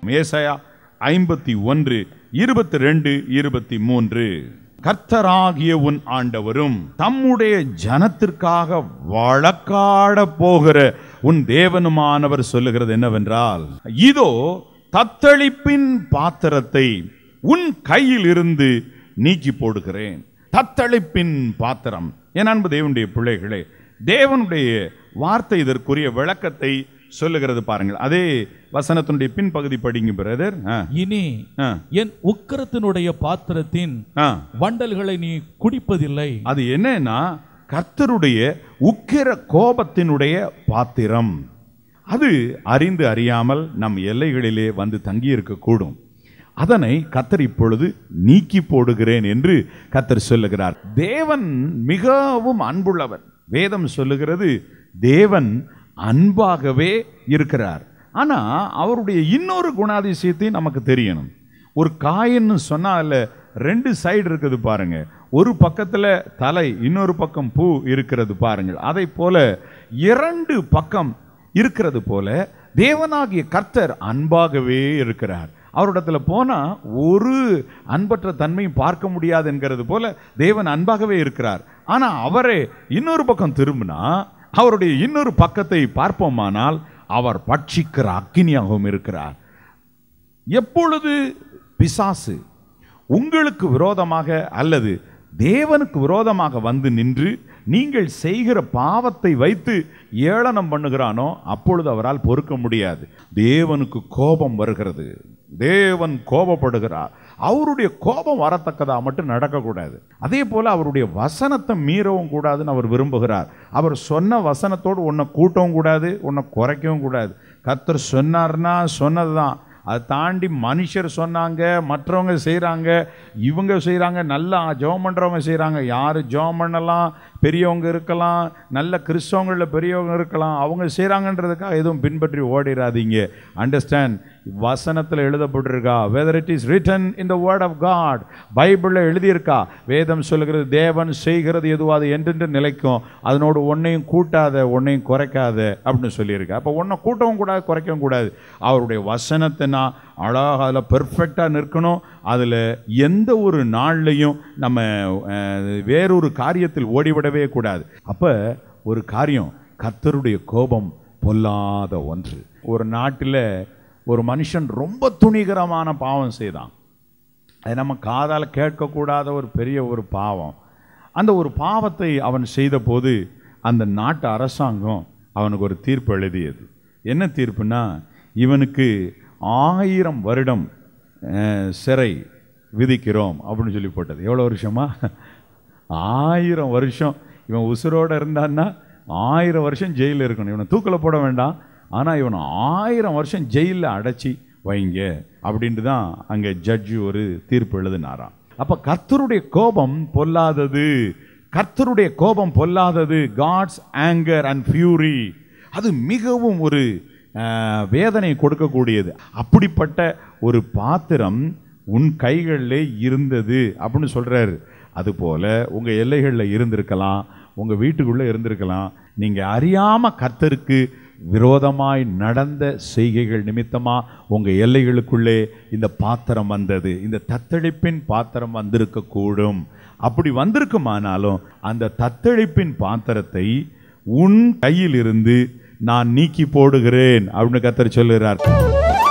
ஏசாயா ஐம்பத்தி ஒன்று இருபத்தி ரெண்டு இருபத்தி மூன்று கர்த்தராகிய உன் ஆண்டவரும் தம்முடைய ஜனத்திற்காக வழக்காட போகிற உன் தேவனுமானவர் சொல்லுகிறது என்னவென்றால் இதோ தத்தளிப்பின் பாத்திரத்தை உன் கையில் இருந்து நீக்கி போடுகிறேன் தத்தளிப்பின் பாத்திரம் என் அன்பு தேவனுடைய பிள்ளைகளே தேவனுடைய வார்த்தை இதற்குரிய விளக்கத்தை சொல்லுகிறது பாருங்கள் அதே வசனத்தினுடைய பின்பகுதி படிங்க பிரதர் ஆ, இனி ஆ, என் உக்கிரத்தினுடைய பாத்திரத்தின் ஆ. வண்டல்களை நீ குடிப்பதில்லை அது என்னன்னா கர்த்தருடைய உக்கிர கோபத்தினுடைய பாத்திரம் அது அறிந்து அறியாமல் நம் எல்லைகளிலே வந்து தங்கியிருக்க கூடும் அதனை கத்தர் இப்பொழுது நீக்கி போடுகிறேன் என்று கத்தர் சொல்லுகிறார் தேவன் மிகவும் அன்புள்ளவர் வேதம் சொல்லுகிறது தேவன் அன்பாகவே இருக்கிறார் ஆனா அவருடைய இன்னொரு குணாதிசயத்தையும் நமக்கு தெரியணும் ஒரு காயின்னு சொன்னா அதுல ரெண்டு சைடு இருக்குது பாருங்க ஒரு பக்கத்துல தலை இன்னொரு பக்கம் பூ இருக்கிறது பாருங்கள் அதை போல இரண்டு பக்கம் இருக்கிறது போல தேவனாகிய கர்த்தர் அன்பாகவே இருக்கிறார் அவரிடத்துல போனா ஒரு அன்பற்ற தன்மையும் பார்க்க முடியாது என்கிறது போல தேவன் அன்பாகவே இருக்கிறார் ஆனா அவரே இன்னொரு பக்கம் திரும்பினா அவருடைய இன்னொரு பக்கத்தை பார்ப்போமானால் அவர் பட்சிக்கிற அக்கினியாகவும் இருக்கிறார் எப்பொழுது பிசாசு உங்களுக்கு விரோதமாக அல்லது தேவனுக்கு விரோதமாக வந்து நின்று நீங்கள் செய்கிற பாவத்தை வைத்து ஏளனம் பண்ணுகிறானோ அப்பொழுது அவரால் பொறுக்க முடியாது தேவனுக்கு கோபம் வருகிறது தேவன் கோபப்படுகிறார் அவருடைய கோபம் வரத்தக்கதா மட்டும் நடக்கக்கூடாது அதே போல அவருடைய வசனத்தை மீறவும் கூடாதுன்னு அவர் விரும்புகிறார் அவர் சொன்ன வசனத்தோடு உன்னை கூட்டவும் கூடாது உன்னை குறைக்கவும் கூடாது கர்த்தர் சொன்னார்னா சொன்னதுதான் அதை தாண்டி மனுஷர் சொன்னாங்க மற்றவங்க செய்கிறாங்க இவங்க செய்கிறாங்க நல்லா ஜெபம் பண்ணுறவங்க செய்கிறாங்க யார் ஜெபம் பண்ணலாம் பெரியவங்க இருக்கலாம் நல்ல கிறிஸ்தவங்களில் பெரியவங்க இருக்கலாம் அவங்க செய்கிறாங்கன்றதுக்காக எதுவும் பின்பற்றி ஓடிடாதீங்க அண்டர்ஸ்டாண்ட் வசனத்தில் எழுதப்பட்டிருக்கா whether it is written in the word of God பைபிளில் எழுதியிருக்கா வேதம் சொல்லுகிறது தேவன் செய்கிறது எதுவோ அது என்றென்று நிலைக்கும் அதனோடு ஒன்றையும் கூட்டாத ஒன்றையும் குறைக்காத அப்படின்னு சொல்லியிருக்கா அப்போ ஒன்றை கூட்டவும் கூடாது குறைக்கவும் கூடாது அவருடைய வசனத்தை நான் அழகாக அதில் பெர்ஃபெக்டாக நிற்கணும் அதில் எந்த ஒரு நாள்லையும் நம்ம அஹ், வேறொரு காரியத்தில் ஓடிவிடவே கூடாது அப்போ ஒரு காரியம் கர்த்தருடைய கோபம் பொல்லாத ஒன்று ஒரு நாட்டில் ஒரு மனுஷன் ரொம்ப துணிகரமான பாவம் செய்தான் அது நம்ம காதால் கேட்கக்கூடாத ஒரு பெரிய ஒரு பாவம் அந்த ஒரு பாவத்தை அவன் செய்தபோது அந்த நாட்டு அரசாங்கம் அவனுக்கு ஒரு தீர்ப்பு எழுதியது என்ன தீர்ப்புனா இவனுக்கு ஆயிரம் வருடம் அஹ், சிறை விதிக்கிறோம் அப்படின்னு சொல்லி போட்டது எவ்வளோ வருஷமா ஆயிரம் வருஷம் இவன் உசுரோடு இருந்தான்னா ஆயிரம் வருஷம் ஜெயிலில் இருக்கணும் இவனை தூக்கில் போட வேண்டாம் ஆனால் இவனை ஆயிரம் வருஷம் ஜெயிலில் அடைச்சி வைங்க அப்படின்ட்டு தான் அங்கே ஜட்ஜு ஒரு தீர்ப்பு எழுதினாராம் அப்போ கர்த்தருடைய கோபம் பொல்லாதது கர்த்தருடைய கோபம் பொல்லாதது காட்ஸ் ஆங்கர் அண்ட் ஃபியூரி அது மிகவும் ஒரு அஹ், வேதனை கொடுக்கக்கூடியது அப்படிப்பட்ட ஒரு பாத்திரம் உன் கைகளிலே இருந்தது அப்படின்னு சொல்றாரு அதுபோல உங்க எல்லைகளில் இருந்திருக்கலாம் உங்க வீட்டுக்குள்ள இருந்திருக்கலாம் நீங்க அறியாம கர்த்தருக்கு விரோதமாய் நடந்த செய்கைகள் நிமித்தமா உங்க எல்லைகளுக்குள்ளே இந்த பாத்திரம் வந்தது இந்த தத்தளிப்பின் பாத்திரம் வந்திருக்க கூடும் அப்படி வந்திருக்குமானாலும் அந்த தத்தளிப்பின் பாத்திரத்தை உன் கையில் இருந்து நான் நீக்கி போடுகிறேன் அப்படின்னு கர்த்தர் சொல்லுகிறார்